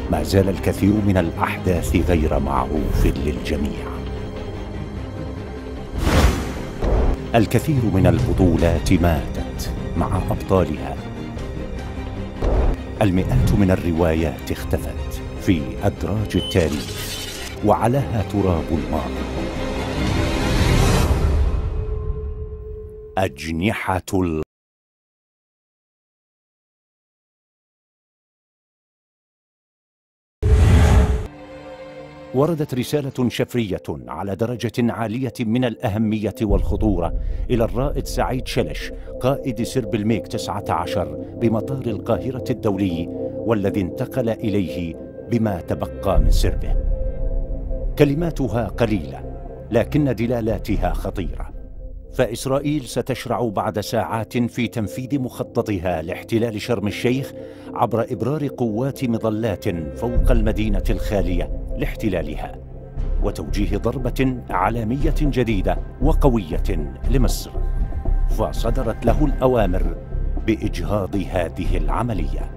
ما زال الكثير من الأحداث غير معروف للجميع الكثير من البطولات ماتت مع أبطالها المئات من الروايات اختفت في أدراج التاريخ وعلاها تراب الماضي أجنحة ال... وردت رسالة شفرية على درجة عالية من الأهمية والخطورة إلى الرائد سعيد شلش قائد سرب الميك 19 بمطار القاهرة الدولي والذي انتقل إليه بما تبقى من سربه كلماتها قليلة لكن دلالاتها خطيرة فإسرائيل ستشرع بعد ساعات في تنفيذ مخططها لاحتلال شرم الشيخ عبر إبرار قوات مظلات فوق المدينة الخالية لاحتلالها وتوجيه ضربة عالمية جديدة وقوية لمصر فصدرت له الأوامر بإجهاض هذه العملية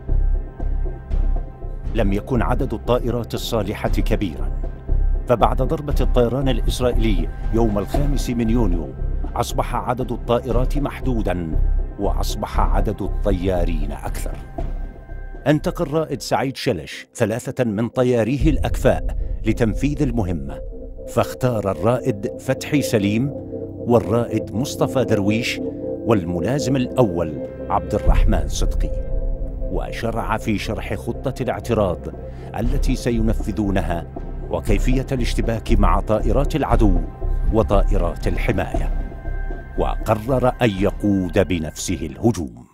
لم يكن عدد الطائرات الصالحة كبيرا فبعد ضربة الطيران الإسرائيلي يوم الخامس من يونيو أصبح عدد الطائرات محدودا وأصبح عدد الطيارين أكثر انتقى الرائد سعيد شلش ثلاثة من طياريه الأكفاء لتنفيذ المهمة فاختار الرائد فتحي سليم والرائد مصطفى درويش والملازم الأول عبد الرحمن صدقي وشرع في شرح خطة الاعتراض التي سينفذونها وكيفية الاشتباك مع طائرات العدو وطائرات الحمايه وقرر أن يقود بنفسه الهجوم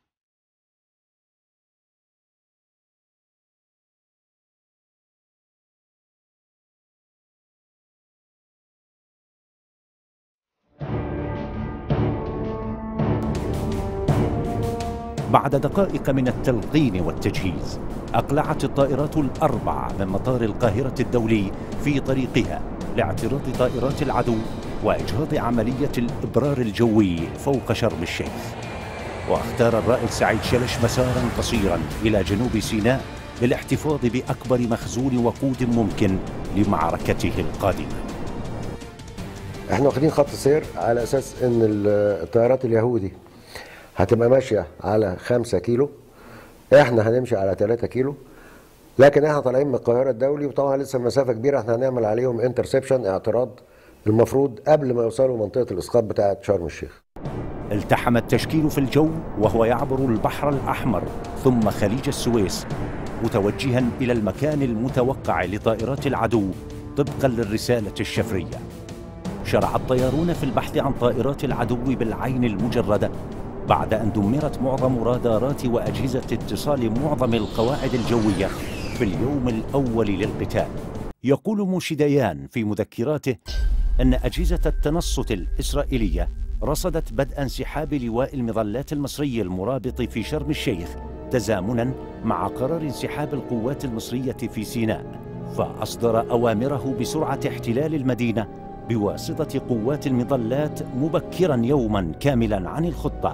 بعد دقائق من التلقين والتجهيز أقلعت الطائرات الأربع من مطار القاهرة الدولي في طريقها لاعتراض طائرات العدو وإجهاض عملية الإبرار الجوي فوق شرم الشيخ واختار الرائد سعيد شلش مسارا قصيرا إلى جنوب سيناء للاحتفاظ بأكبر مخزون وقود ممكن لمعركته القادمة احنا واخدين خط سير على اساس ان الطيارات اليهودي هتبقى ماشيه على 5 كيلو احنا هنمشي على 3 كيلو لكن احنا طالعين من القاهره الدولي وطبعا لسه المسافه كبيره احنا هنعمل عليهم انترسبشن اعتراض المفروض قبل ما يوصلوا منطقه الاسقاط بتاعه شرم الشيخ التحم التشكيل في الجو وهو يعبر البحر الأحمر ثم خليج السويس متوجها إلى المكان المتوقع لطائرات العدو طبقا للرسالة الشفرية شرع الطيارون في البحث عن طائرات العدو بالعين المجردة بعد أن دمرت معظم رادارات وأجهزة اتصال معظم القواعد الجوية في اليوم الأول للقتال يقول موشيديان في مذكراته أن أجهزة التنصت الإسرائيلية رصدت بدء انسحاب لواء المظلات المصري المرابط في شرم الشيخ تزامنا مع قرار انسحاب القوات المصرية في سيناء فأصدر أوامره بسرعة احتلال المدينة بواسطة قوات المظلات مبكرا يوما كاملا عن الخطة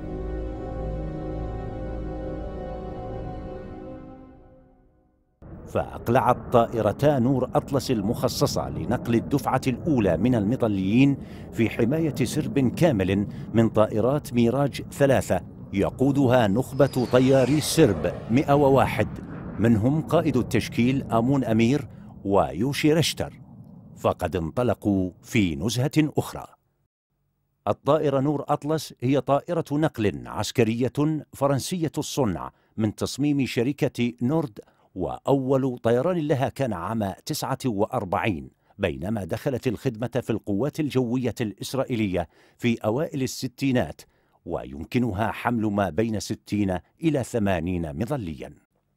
فأقلعت طائرتا نور أطلس المخصصة لنقل الدفعة الأولى من المظليين في حماية سرب كامل من طائرات ميراج ثلاثة يقودها نخبة طياري سرب 101 منهم قائد التشكيل آمون أمير ويوشي رشتر فقد انطلقوا في نزهة أخرى الطائرة نور أطلس هي طائرة نقل عسكرية فرنسية الصنع من تصميم شركة نورد وأول طيران لها كان عام 49 بينما دخلت الخدمة في القوات الجوية الإسرائيلية في أوائل الستينات ويمكنها حمل ما بين 60 إلى 80 مظليا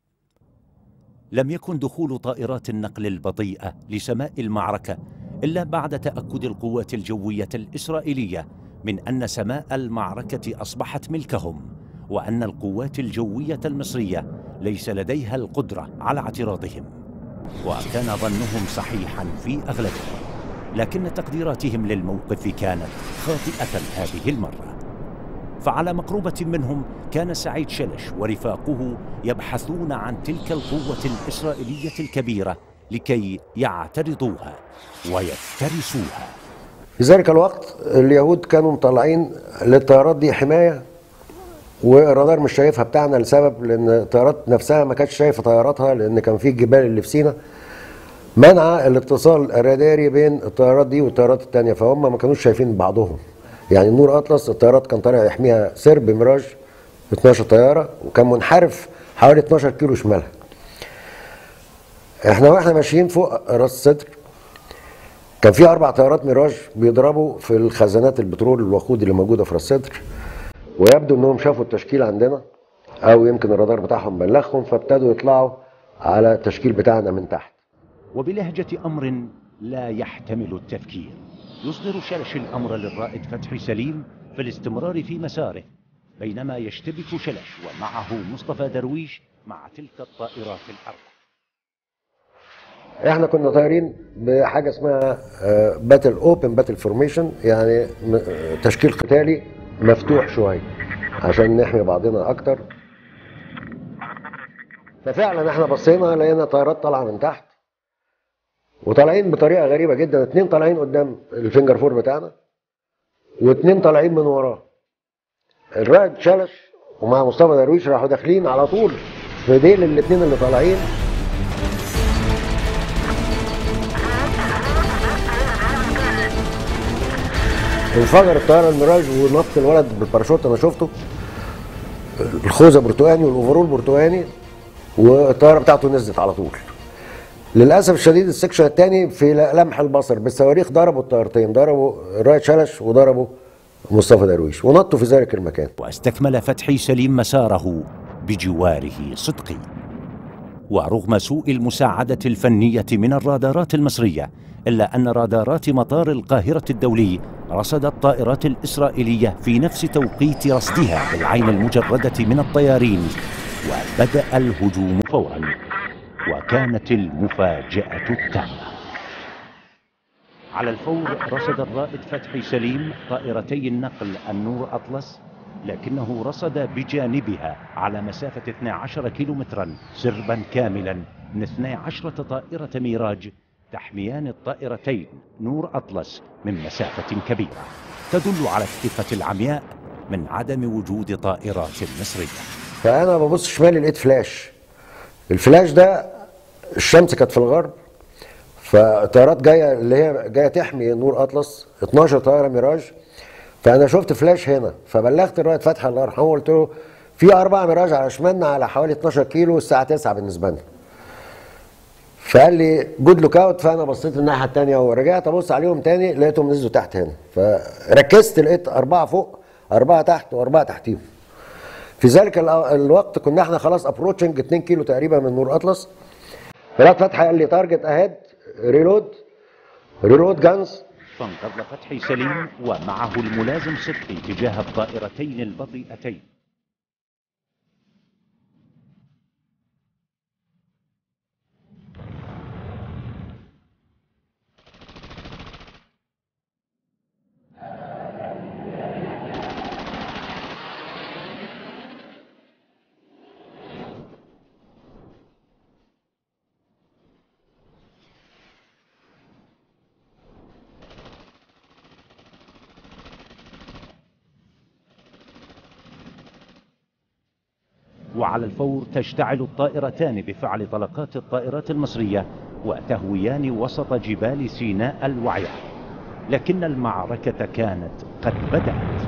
لم يكن دخول طائرات النقل البطيئة لسماء المعركة إلا بعد تأكد القوات الجوية الإسرائيلية من أن سماء المعركة أصبحت ملكهم وأن القوات الجوية المصرية ليس لديها القدرة على اعتراضهم وكان ظنهم صحيحا في أغلبه لكن تقديراتهم للموقف كانت خاطئة هذه المرة فعلى مقربة منهم كان سعيد شلش ورفاقه يبحثون عن تلك القوة الإسرائيلية الكبيرة لكي يعترضوها ويفترسوها في ذلك الوقت اليهود كانوا مطلعين للطيارات دي حمايه والرادار مش شايفها بتاعنا لسبب لان الطيارات نفسها ما كانتش شايفه طياراتها لان كان في الجبال اللي في سينا منع الاتصال الراداري بين الطيارات دي والطيارات التانية فهم ما كانوش شايفين بعضهم يعني نور اطلس الطيارات كان طالع يحميها سرب ميراج 12 طياره وكان منحرف حوالي 12 كيلو شمالها احنا واحنا ماشيين فوق راس الصدر كان في اربع طيارات ميراج بيضربوا في الخزانات البترول الوقود اللي موجوده في راس صدر ويبدو انهم شافوا التشكيل عندنا او يمكن الرادار بتاعهم بلغهم فابتدوا يطلعوا على التشكيل بتاعنا من تحت وبلهجة أمر لا يحتمل التفكير يصدر شلش الأمر للرائد فتحي سليم في الاستمرار في مساره بينما يشتبك شلش ومعه مصطفى درويش مع تلك الطائرات الأربع احنا كنا طايرين بحاجه اسمها باتل اوبن باتل فورميشن يعني م- آه، تشكيل قتالي مفتوح شويه عشان نحمي بعضنا اكتر ففعلا احنا بصينا لقينا طيارات طالعه من تحت وطالعين بطريقه غريبه جدا اتنين طالعين قدام الفينجر فور بتاعنا واتنين طالعين من وراه الرائد شلش ومع مصطفى درويش راحوا داخلين على طول في ديل الاتنين اللي طالعين انفجر الطياره الميراج ونط الولد بالباراشوت انا شفته الخوذه برتقاني والاوفرول برتقاني والطياره بتاعته نزلت على طول للاسف الشديد السكشن الثاني في لمح البصر بالصواريخ ضربوا الطيارتين ضربوا الرائد شلش وضربوا مصطفى درويش ونطوا في ذلك المكان واستكمل فتحي سليم مساره بجواره صدقي ورغم سوء المساعدة الفنية من الرادارات المصرية إلا أن رادارات مطار القاهرة الدولي رصدت الطائرات الإسرائيلية في نفس توقيت رصدها بالعين المجردة من الطيارين وبدأ الهجوم فورا وكانت المفاجأة التامة على الفور رصد الرائد فتحي سليم طائرتي النقل النور أطلس لكنه رصد بجانبها على مسافة 12 كيلومترا سربا كاملا من 12 طائرة ميراج تحميان الطائرتين نور أطلس من مسافة كبيرة تدل على الثقة العمياء من عدم وجود طائرات مصرية فانا ببص شمالي لقيت فلاش الفلاش ده الشمس كانت في الغرب فالطيارات جايه اللي هي جايه تحمي نور اطلس 12 طياره ميراج فانا شفت فلاش هنا فبلغت الرائد فتحي الله يرحمه وقلت له في اربعه ميراج على شمالنا على حوالي 12 كيلو الساعه 9 بالنسبه لنا فقال لي جود لوك اوت فانا بصيت الناحيه الثانيه ورجعت ابص عليهم تاني لقيتهم نزلوا تحت هنا فركزت لقيت اربعه فوق اربعه تحت واربعه تحتيهم في ذلك الأ- الوقت كنا احنا خلاص ابروتشنج 2 كيلو تقريبا من نور اطلس رائد فتحي قال لي تارجت اهيد ريلود ريلود جانز فانقض فتحي سليم ومعه الملازم صدقي تجاه الطائرتين البطيئتين وعلى الفور تشتعل الطائرتان بفعل طلقات الطائرات المصرية وتهويان وسط جبال سيناء الوعرة لكن المعركة كانت قد بدأت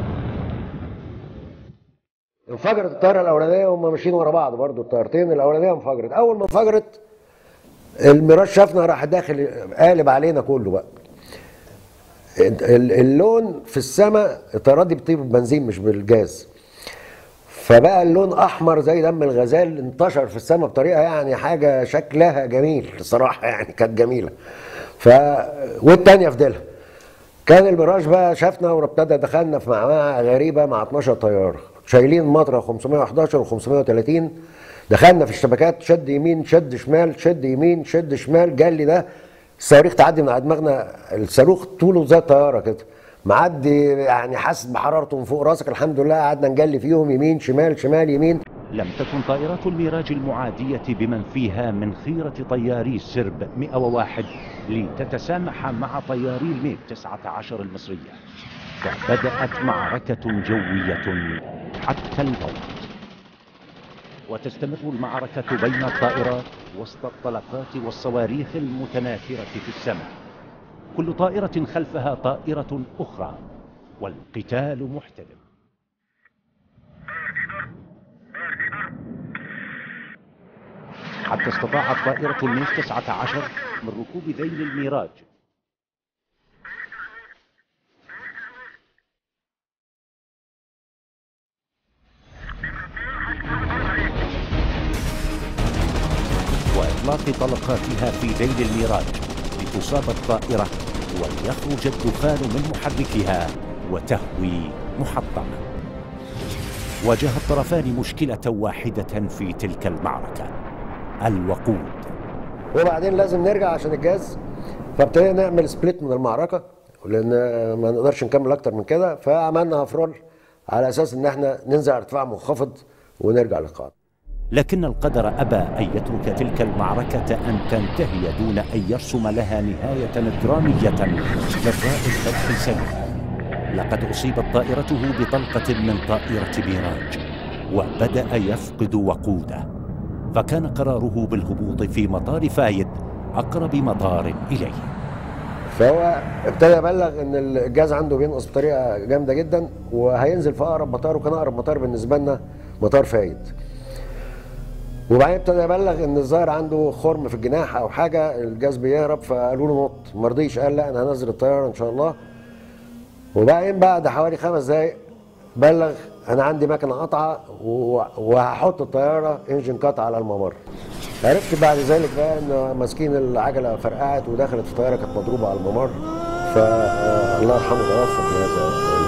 انفجرت الطياره الاولانيه وهم ماشيين ورا بعض برضو الطيارتين الاولانيه انفجرت اول ما انفجرت الميراج شافنا راح داخل قالب علينا كله بقى ال- اللون في السماء الطيارات دي بتطير بالبنزين مش بالجاز فبقى اللون احمر زي دم الغزال انتشر في السماء بطريقه يعني حاجه شكلها جميل الصراحه يعني كانت جميله ف والتانيه في ديلها كان الميراج بقى شافنا وابتدى دخلنا في معمعة غريبة مع 12 طيارة شايلين مطرة 511 و530 دخلنا في الشبكات شد يمين شد شمال شد يمين شد شمال جالي ده الصواريخ تعدي من على دماغنا الصاروخ طوله زي الطيارة كده معدي يعني حاسس بحرارته من فوق راسك الحمد لله قعدنا نجلي فيهم يمين شمال شمال يمين لم تكن طائرات الميراج المعادية بمن فيها من خيرة طياري سرب 101 لتتسامح مع طياري الميج 19 المصرية وبدأت معركة جوية حتى الموت وتستمر المعركة بين الطائرات وسط الطلقات والصواريخ المتناثرة في السماء كل طائرة خلفها طائرة أخرى والقتال محتدم حتى استطاعت طائرة الميج 19 من ركوب ذيل الميراج وإطلاق طلقاتها في ذيل الميراج لتصاب الطائرة ويخرج الدخان من محركها وتهوي محطمة واجه الطرفان مشكلة واحدة في تلك المعركة الوقود وبعدين لازم نرجع عشان الجاز فابتدينا نعمل سبليت من المعركه لان ما نقدرش نكمل اكتر من كده فعملنا هفرول على اساس ان احنا ننزل على ارتفاع منخفض ونرجع للقاعده لكن القدر أبى أن يترك تلك المعركة أن تنتهي دون أن يرسم لها نهاية درامية للرائد فتحي سليم لقد أصيبت طائرته بطلقة من طائرة ميراج وبدأ يفقد وقوده فكان قراره بالهبوط في مطار فايد أقرب مطار إليه فهو ابتدى يبلغ ان الجاز عنده بينقص بطريقه جامده جدا وهينزل في اقرب مطار وكان اقرب مطار بالنسبه لنا مطار فايد وبعدين ابتدى يبلغ ان الظاهر عنده خرم في الجناح او حاجه الجاز بيهرب فقالوا له نط ما رضيش قال لا انا هنزل الطياره ان شاء الله وبعدين بعد حوالي خمس دقايق بلغ انا عندي مكنه قطعه و- وهحط الطياره انجن قطع على الممر عرفت بعد ذلك بقى ان ماسكين العجله فرقعت ودخلت الطياره كانت مضروبه على الممر فالله يرحمه توفى في هذا